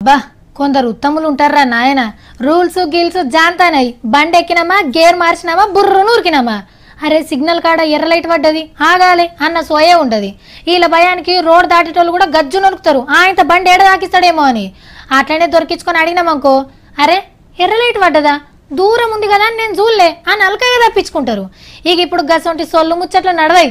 బా కొందరు ఉత్తములు ఉంటారా నాయన రూల్స్ గీల్స్ జాంతానాయి బండి ఎక్కినామా గేర్ మార్చినామా బుర్రు నూరికినామా అరే సిగ్నల్ కాడ ఎర్ర లైట్ పడ్డది ఆగాలి అన్న సోయే ఉండదు వీళ్ళ భయానికి రోడ్ దాటేటోళ్ళు కూడా గజ్జు నొరుకుతారు ఆయన బండి ఏడ దాకిస్తాడేమో అని అట్లనే దొరికించుకొని అడిగినామనుకో అరే ఎర్ర లైట్ పడ్డదా దూరం ఉంది కదా అని నేను చూడలే అని అలకగా తప్పించుకుంటారు ఇక ఇప్పుడు గసంటి సొల్లు ముచ్చట్లు నడవాయి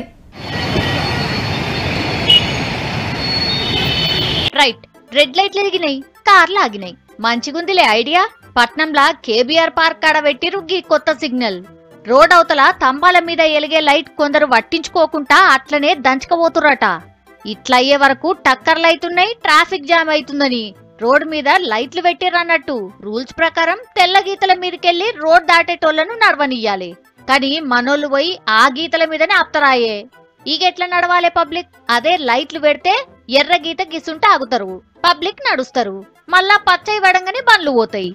రైట్ రెడ్ లైట్లు ఎగినాయి కార్లు ఆగినాయి మంచిగుందిలే ఐడియా పట్నంలా కేబీఆర్ పార్క్ కాడ పెట్టిరు గీ కొత్త సిగ్నల్ రోడ్ అవతల తంబాల మీద ఎలిగే లైట్ కొందరు పట్టించుకోకుండా అట్లనే దంచకపోతురట ఇట్లయ్యే వరకు టక్కర్లు అవుతున్నాయి ట్రాఫిక్ జామ్ అవుతుందని రోడ్ మీద లైట్లు పెట్టిరన్నట్టు రూల్స్ ప్రకారం తెల్ల గీతల మీదకెళ్లి రోడ్ దాటేటోళ్లను నడవనియ్యాలి కానీ మనోళ్ళు పోయి ఆ గీతల మీదనే ఆపుతరాయే ఈగెట్లా నడవాలే పబ్లిక్ అదే లైట్లు పెడితే ఎర్ర గీత గిసుంటే ఆగుతారు పబ్లిక్ నడుస్తారు మళ్ళా పచ్చయి పడంగానే బండ్లు పోతాయి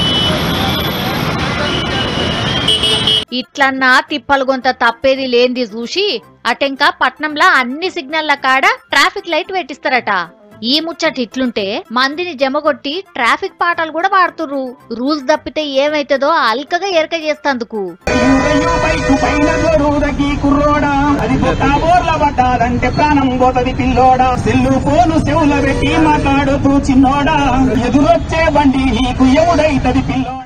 ఇట్లన్నా తిప్పలు కొంత తప్పేది లేంది చూసి అటెంకా పట్నంలా అన్ని సిగ్నల్ల కాడ ట్రాఫిక్ లైట్ పెట్టిస్తారట ఈ ముచ్చట ఇట్లుంటే మందిని జమగొట్టి ట్రాఫిక్ పాటలు కూడా వాడుతుర్రు రూల్స్ తప్పితే ఏమైతుందో అల్కగా ఎరక చేస్తందుకు అయ్యో బైకు పైన జోరుదకి కుర్రోడా అది కొత్త బోర్ల పడ్డాదంటే ప్రాణం పోతది పిల్లోడా సెల్లు ఫోను చెవుల పెట్టి మాట్లాడుతూ చిన్నోడా ఎదురొచ్చే బండి నీకు ఎవడైతది పిల్లోడా